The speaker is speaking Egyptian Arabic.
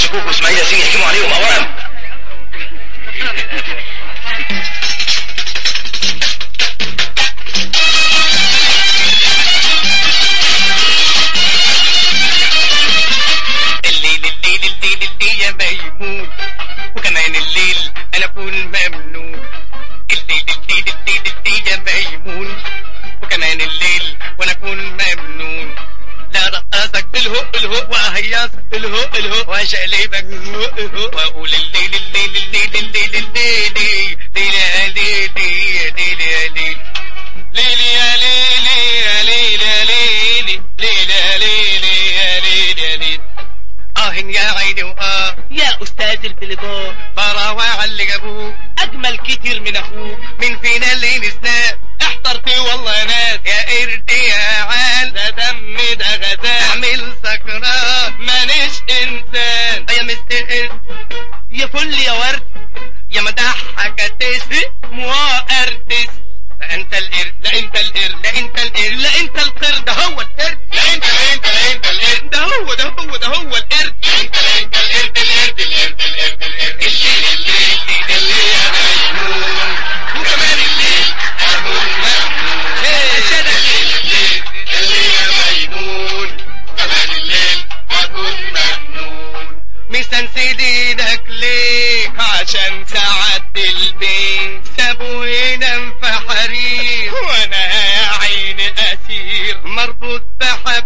شكوك واسماعيل ياسين يحكموا عليهم اوام الليل الليل الليل الليل يا ميمون وكمان الليل انا اكون ممنون الليل الليل الليل الليل يا ميمون وكمان الليل وانا اكون ممنون لا رقصك بالهو الهو وهيصك بالهو الهو وشقلبك بالهو الهو واقول الليل الليل الليل الليل الليل ليل يا ليل يا ليل يا ليل ليل يا ليل يا ليل يا ليل ليل يا ليل يا ليل يا ليل اه يا عيني واه يا استاذ البلدار براوة على اللي جابوه اجمل كتير من اخوك من فينا اللي نسناه احترت والله يا ناس يا قرد يا عال ده دم ده غزال اعمل سكران مانيش انسان يا مستر قرد يا فل يا ورد يا مدحك تس موا ارتس فانت القرد لا انت القرد لا انت القرد لا انت القرد ده هو القرد لا انت لا انت لا انت القرد ده هو ده هو ده هو القرد لا انت لا انت القرد القرد القرد القرد القرد الليل الليل الليل يا مجنون وكمان الليل اكون مجنون الليل الليل الليل يا مجنون وكمان الليل اكون مجنون مسنسدينك ليه عشان سعدت البيت سابوا ينام في حرير وانا يا عيني اسير مربوط بحبل